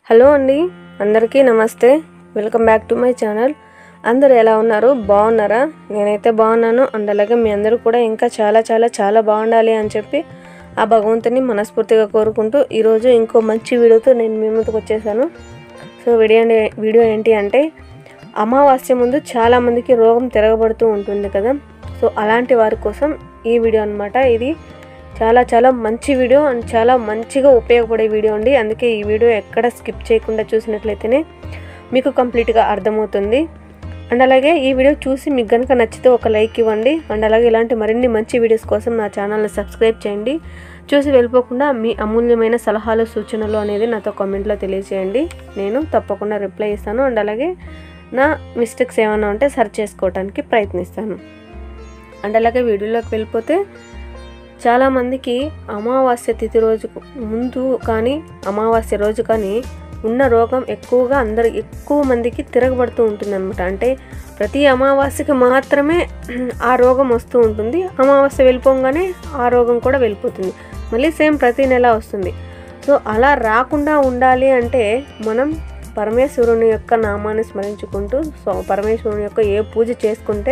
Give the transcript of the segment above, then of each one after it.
hello అండి అందరికీ నమస్తే welcome back to my channel అందరు ఎలా ఉన్నారు బాగున్నారా నేనైతే బాగున్నాను అండ్ అలాగే మీ అందరూ కూడా ఇంకా చాలా చాలా చాలా బాగుండాలి అని చెప్పి ఆ భగవంతుని మనస్ఫూర్తిగా కోరుకుంటూ ఈరోజు ఇంకో మంచి వీడియోతో నేను మీ ముందుకు వచ్చేసాను సో వీడియో ఏంటి- వీడియో ఏంటి అంటే అమావాస్య ముందు చాలామందికి రోగం తిరగబడుతూ ఉంటుంది కదా సో అలాంటి వారి కోసం ఈ వీడియో అన్నమాట ఇది చాలా చాలా మంచి వీడియో అండ్ చాలా మంచిగా ఉపయోగపడే వీడియో అండి అందుకే ఈ వీడియో ఎక్కడ స్కిప్ చేయకుండా చూసినట్లయితేనే మీకు కంప్లీట్గా అర్థమవుతుంది అండ్ అలాగే ఈ వీడియో చూసి మీకు కనుక నచ్చితే ఒక లైక్ ఇవ్వండి అండ్ అలాగే ఇలాంటి మరిన్ని మంచి వీడియోస్ కోసం నా ఛానల్ని సబ్స్క్రైబ్ చేయండి చూసి వెళ్ళిపోకుండా మీ అమూల్యమైన సలహాలు సూచనలు అనేది నాతో కామెంట్లో తెలియజేయండి నేను తప్పకుండా రిప్లై ఇస్తాను అండ్ అలాగే నా మిస్టేక్స్ ఏమైనా ఉంటే సర్చ్ చేసుకోవడానికి ప్రయత్నిస్తాను అండ్ అలాగే వీడియోలోకి వెళ్ళిపోతే చాలామందికి అమావాస్య తిథి రోజు ముందు కానీ అమావాస్య రోజు కానీ ఉన్న రోగం ఎక్కువగా అందరు ఎక్కువ మందికి తిరగబడుతూ ఉంటుంది అనమాట అంటే ప్రతి అమావాస్యకి మాత్రమే ఆ రోగం వస్తూ ఉంటుంది అమావాస్య వెళ్ళిపోగానే ఆ రోగం కూడా వెళ్ళిపోతుంది మళ్ళీ సేమ్ ప్రతి నెల వస్తుంది సో అలా రాకుండా ఉండాలి అంటే మనం పరమేశ్వరుని యొక్క నామాన్ని స్మరించుకుంటూ సో పరమేశ్వరుని యొక్క ఏ పూజ చేసుకుంటే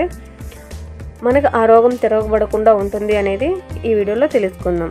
మనకు ఆ రోగం తిరగబడకుండా ఉంటుంది అనేది ఈ వీడియోలో తెలుసుకుందాం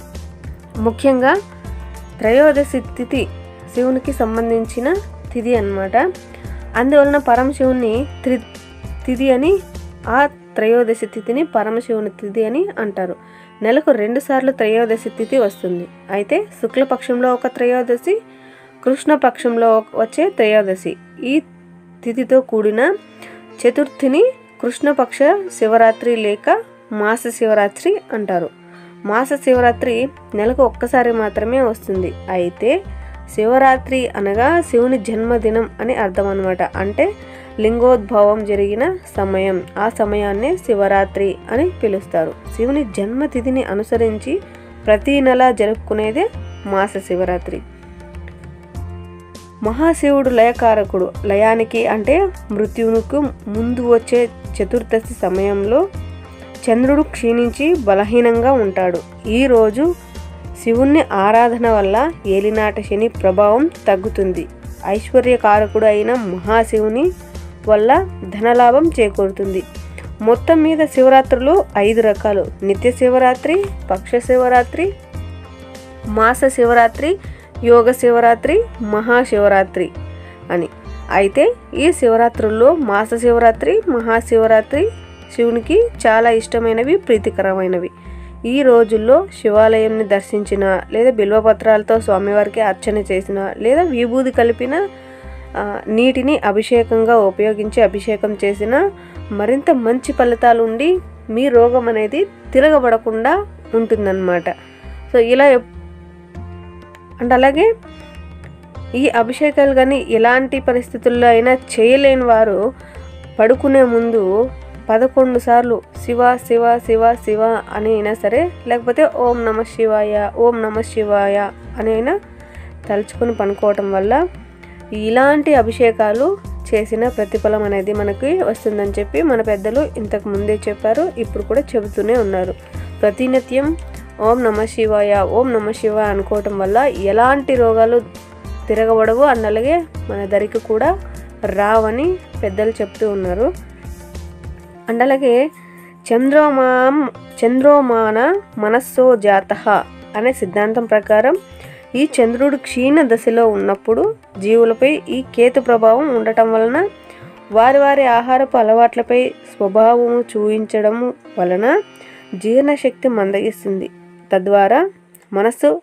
ముఖ్యంగా త్రయోదశి తిథి శివునికి సంబంధించిన తిథి అన్నమాట అందువలన పరమశివుని త్రి తిథి అని ఆ త్రయోదశి తిథిని పరమశివుని తిథి అని అంటారు నెలకు రెండు సార్లు త్రయోదశి తిథి వస్తుంది అయితే శుక్లపక్షంలో ఒక త్రయోదశి కృష్ణపక్షంలో వచ్చే త్రయోదశి ఈ తిథితో కూడిన చతుర్థిని కృష్ణపక్ష శివరాత్రి లేక మాస శివరాత్రి అంటారు మాస శివరాత్రి నెలకు ఒక్కసారి మాత్రమే వస్తుంది అయితే శివరాత్రి అనగా శివుని జన్మదినం అని అర్థం అనమాట అంటే లింగోద్భవం జరిగిన సమయం ఆ సమయాన్నే శివరాత్రి అని పిలుస్తారు శివుని జన్మతిథిని అనుసరించి ప్రతి నెల జరుపుకునేదే మాస శివరాత్రి మహాశివుడు లయకారకుడు లయానికి అంటే మృత్యువుకు ముందు వచ్చే చతుర్దశి సమయంలో చంద్రుడు క్షీణించి బలహీనంగా ఉంటాడు ఈరోజు శివుణ్ణి ఆరాధన వల్ల ఏలినాట శని ప్రభావం తగ్గుతుంది ఐశ్వర్యకారకుడు అయిన మహాశివుని వల్ల ధనలాభం చేకూరుతుంది మొత్తం మీద శివరాత్రులు ఐదు రకాలు నిత్య శివరాత్రి పక్ష శివరాత్రి మాస శివరాత్రి యోగ శివరాత్రి మహాశివరాత్రి అని అయితే ఈ శివరాత్రుల్లో మాస శివరాత్రి మహాశివరాత్రి శివునికి చాలా ఇష్టమైనవి ప్రీతికరమైనవి ఈ రోజుల్లో శివాలయంని దర్శించిన లేదా బిల్వపత్రాలతో స్వామివారికి అర్చన చేసిన లేదా విభూది కలిపిన ఆ, నీటిని అభిషేకంగా ఉపయోగించి అభిషేకం చేసిన మరింత మంచి ఫలితాలు ఉండి మీ రోగం అనేది తిరగబడకుండా ఉంటుందన్నమాట సో ఇలా ఎప్- అండ్ అలాగే ఈ అభిషేకాలు కానీ ఎలాంటి పరిస్థితుల్లో అయినా చేయలేని వారు పడుకునే ముందు పదకొండు సార్లు శివ శివ శివ శివ అని అయినా సరే లేకపోతే ఓం నమ శివాయ ఓం నమ శివాయ అని అయినా తలుచుకొని పనుకోవటం వల్ల ఇలాంటి అభిషేకాలు చేసిన ప్రతిఫలం అనేది మనకి వస్తుందని చెప్పి మన పెద్దలు ఇంతకు ముందే చెప్పారు ఇప్పుడు కూడా చెబుతూనే ఉన్నారు ప్రతినిత్యం ఓం నమ శివాయ ఓం నమ శివాయ అనుకోవటం వల్ల ఎలాంటి రోగాలు తిరగబడవు అండ్ అలాగే మన దరికి కూడా రావని పెద్దలు చెప్తూ ఉన్నారు అండ్ అలాగే చంద్రోమాం చంద్రోమాన మనస్సో జాత అనే సిద్ధాంతం ప్రకారం ఈ చంద్రుడు క్షీణ దశలో ఉన్నప్పుడు జీవులపై ఈ కేతు ప్రభావం ఉండటం వలన వారి వారి ఆహారపు అలవాట్లపై స్వభావము చూపించడం వలన జీర్ణశక్తి మందగిస్తుంది తద్వారా మనస్సు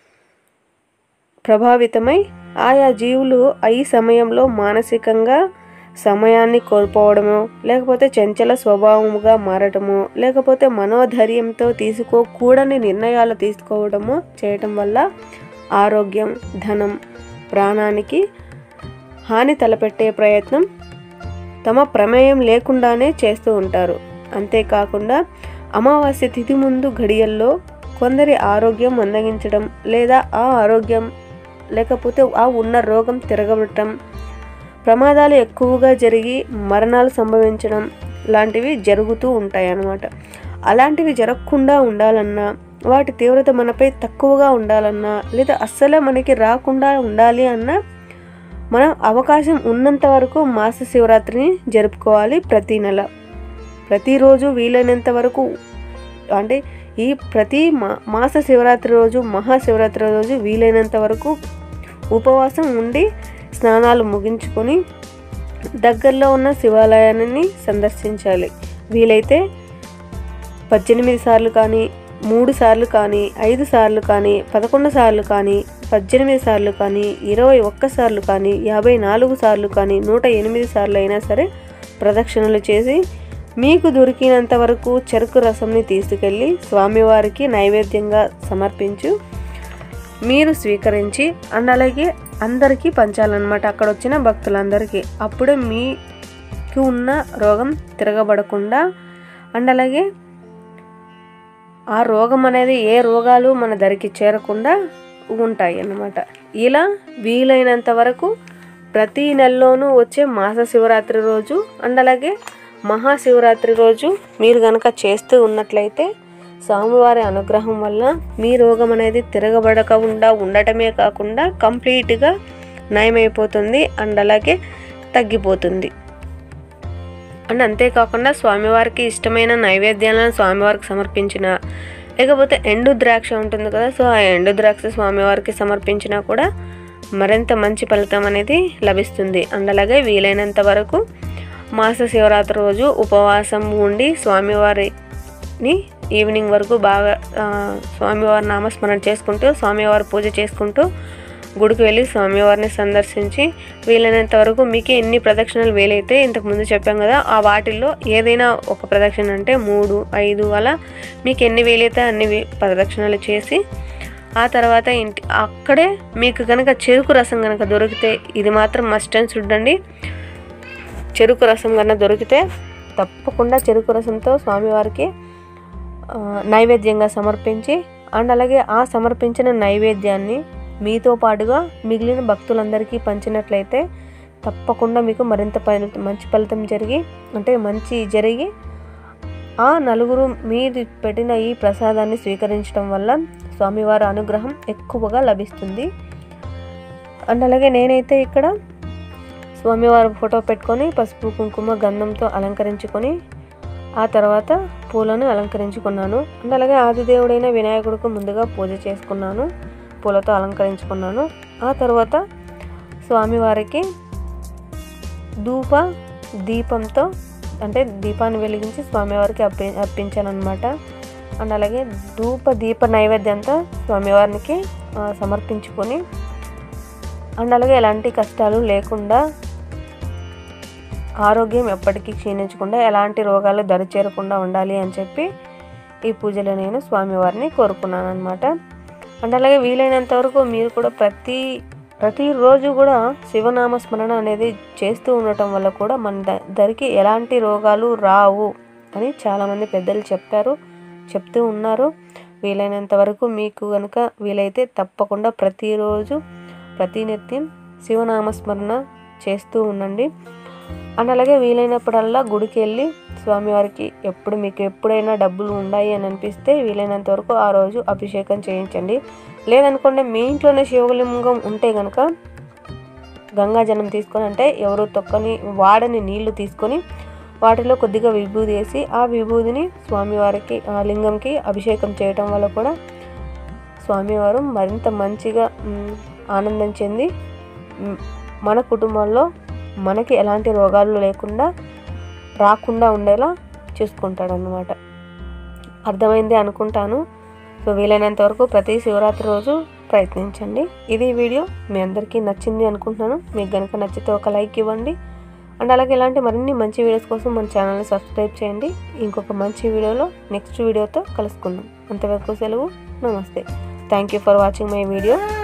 ప్రభావితమై ఆయా జీవులు ఈ సమయంలో మానసికంగా సమయాన్ని కోల్పోవడము లేకపోతే చంచల స్వభావముగా మారటము లేకపోతే మనోధైర్యంతో తీసుకోకూడని నిర్ణయాలు తీసుకోవడము చేయటం వల్ల ఆరోగ్యం ధనం ప్రాణానికి హాని తలపెట్టే ప్రయత్నం తమ ప్రమేయం లేకుండానే చేస్తూ ఉంటారు అంతేకాకుండా అమావాస్య తిథి ముందు ఘడియల్లో కొందరి ఆరోగ్యం మందగించడం లేదా ఆ ఆరోగ్యం లేకపోతే ఆ ఉన్న రోగం తిరగబడటం ప్రమాదాలు ఎక్కువగా జరిగి మరణాలు సంభవించడం లాంటివి జరుగుతూ ఉంటాయి అన్నమాట అలాంటివి జరగకుండా ఉండాలన్నా వాటి తీవ్రత మనపై తక్కువగా ఉండాలన్నా లేదా అస్సలే మనకి రాకుండా ఉండాలి అన్నా మనం అవకాశం ఉన్నంత వరకు మాస శివరాత్రిని జరుపుకోవాలి ప్రతి నెల ప్రతిరోజు వీలైనంత వరకు అంటే ఈ ప్రతి మా మాస శివరాత్రి రోజు మహాశివరాత్రి రోజు వీలైనంత వరకు ఉపవాసం ఉండి స్నానాలు ముగించుకొని దగ్గరలో ఉన్న శివాలయాన్ని సందర్శించాలి వీలైతే పద్దెనిమిది సార్లు కానీ మూడు సార్లు కానీ ఐదు సార్లు కానీ పదకొండు సార్లు కానీ పద్దెనిమిది సార్లు కానీ ఇరవై ఒక్క సార్లు కానీ యాభై నాలుగు సార్లు కానీ నూట ఎనిమిది సార్లు అయినా సరే ప్రదక్షిణలు చేసి మీకు దొరికినంత వరకు చెరుకు రసంని తీసుకెళ్ళి స్వామివారికి నైవేద్యంగా సమర్పించు మీరు స్వీకరించి అండ్ అలాగే అందరికీ పంచాలన్నమాట అక్కడ వచ్చిన భక్తులందరికీ అప్పుడే మీకు ఉన్న రోగం తిరగబడకుండా అండ్ అలాగే ఆ రోగం అనేది ఏ రోగాలు మన దరికి చేరకుండా ఉంటాయి అన్నమాట ఇలా వీలైనంత వరకు ప్రతి నెలలోనూ వచ్చే మాస శివరాత్రి రోజు అండ్ అలాగే మహాశివరాత్రి రోజు మీరు కనుక చేస్తూ ఉన్నట్లయితే స్వామివారి అనుగ్రహం వల్ల మీ రోగం అనేది తిరగబడకుండా ఉండటమే కాకుండా కంప్లీట్గా నయమైపోతుంది అండ్ అలాగే తగ్గిపోతుంది అండ్ అంతేకాకుండా స్వామివారికి ఇష్టమైన నైవేద్యాలను స్వామివారికి సమర్పించిన లేకపోతే ఎండు ద్రాక్ష ఉంటుంది కదా సో ఆ ఎండు ద్రాక్ష స్వామివారికి సమర్పించినా కూడా మరింత మంచి ఫలితం అనేది లభిస్తుంది అండ్ అలాగే వీలైనంత వరకు మాస శివరాత్రి రోజు ఉపవాసం ఉండి స్వామివారిని ఈవినింగ్ వరకు బాగా ఆ, స్వామివారి నామస్మరణ చేసుకుంటూ స్వామివారి పూజ చేసుకుంటూ గుడికి వెళ్ళి స్వామివారిని సందర్శించి వీలైనంత వరకు మీకు ఎన్ని ప్రదక్షిణలు వీలైతే ఇంతకు ముందు చెప్పాం కదా ఆ వాటిల్లో ఏదైనా ఒక ప్రదక్షిణ అంటే మూడు ఐదు అలా మీకు ఎన్ని వీలైతే అన్ని వీ- ప్రదక్షిణలు చేసి ఆ తర్వాత ఇంటి అక్కడే మీకు కనుక చెరుకు రసం కనుక దొరికితే ఇది మాత్రం మస్ట్ అండ్ చూడండి చెరుకు రసం కన్నా దొరికితే తప్పకుండా చెరుకు రసంతో స్వామివారికి ఆ, నైవేద్యంగా సమర్పించి అండ్ అలాగే ఆ సమర్పించిన నైవేద్యాన్ని మీతో పాటుగా మిగిలిన భక్తులందరికీ పంచినట్లయితే తప్పకుండా మీకు మరింత ఫలితం మంచి ఫలితం జరిగి అంటే మంచి జరిగి ఆ నలుగురు మీరు పెట్టిన ఈ ప్రసాదాన్ని స్వీకరించడం వల్ల స్వామివారి అనుగ్రహం ఎక్కువగా లభిస్తుంది అండ్ అలాగే నేనైతే ఇక్కడ స్వామివారి ఫోటో పెట్టుకొని పసుపు కుంకుమ గంధంతో అలంకరించుకొని ఆ తర్వాత పూలను అలంకరించుకున్నాను అండ్ అలాగే ఆదిదేవుడైన వినాయకుడికి ముందుగా పూజ చేసుకున్నాను పూలతో అలంకరించుకున్నాను ఆ తర్వాత స్వామివారికి ధూప దీపంతో అంటే దీపాన్ని వెలిగించి స్వామివారికి అర్పి అర్పించాను అనమాట అండ్ అలాగే ధూప దీప నైవేద్యంతో స్వామివారికి ఆ, సమర్పించుకొని అండ్ అలాగే ఎలాంటి కష్టాలు లేకుండా ఆరోగ్యం ఎప్పటికీ క్షీణించకుండా ఎలాంటి రోగాలు దరిచేరకుండా ఉండాలి అని చెప్పి ఈ పూజలో నేను స్వామివారిని కోరుకున్నాను అనమాట అండ్ అలాగే వీలైనంత వరకు మీరు కూడా ప్రతి ప్రతిరోజు కూడా శివనామ స్మరణ అనేది చేస్తూ ఉండటం వల్ల కూడా మన ద- దరికి ఎలాంటి రోగాలు రావు అని చాలామంది పెద్దలు చెప్పారు చెప్తూ ఉన్నారు వీలైనంత వరకు మీకు కనుక వీలైతే తప్పకుండా ప్రతిరోజు ప్రతినిత్యం శివనామస్మరణ చేస్తూ ఉండండి అండ్ అలాగే వీలైనప్పుడల్లా గుడికి వెళ్ళి స్వామివారికి ఎప్పుడు మీకు ఎప్పుడైనా డబ్బులు ఉన్నాయి అని అనిపిస్తే వీలైనంత వరకు ఆ రోజు అభిషేకం చేయించండి లేదనుకోండి మీ ఇంట్లోనే శివలింగం ఉంటే కనుక గంగా జలం తీసుకొని అంటే ఎవరు తొక్కని వాడని నీళ్లు తీసుకొని వాటిలో కొద్దిగా విభూది వేసి ఆ విభూదిని స్వామివారికి ఆ లింగంకి అభిషేకం చేయటం వల్ల కూడా స్వామివారు మరింత మంచిగా మ్, ఆనందం చెంది మ్, మన కుటుంబంలో మనకి ఎలాంటి రోగాలు లేకుండా రాకుండా ఉండేలా చూసుకుంటాడనమాట అర్థమైంది అనుకుంటాను సో వీలైనంత వరకు ప్రతి శివరాత్రి రోజు ప్రయత్నించండి ఇది వీడియో మీ అందరికీ నచ్చింది అనుకుంటున్నాను మీకు కనుక నచ్చితే ఒక లైక్ ఇవ్వండి అండ్ అలాగే ఇలాంటి మరిన్ని మంచి వీడియోస్ కోసం మన ఛానల్ని సబ్స్క్రైబ్ చేయండి ఇంకొక మంచి వీడియోలో నెక్స్ట్ వీడియోతో కలుసుకుందాం అంతవరకు సెలవు నమస్తే thank you for watching my video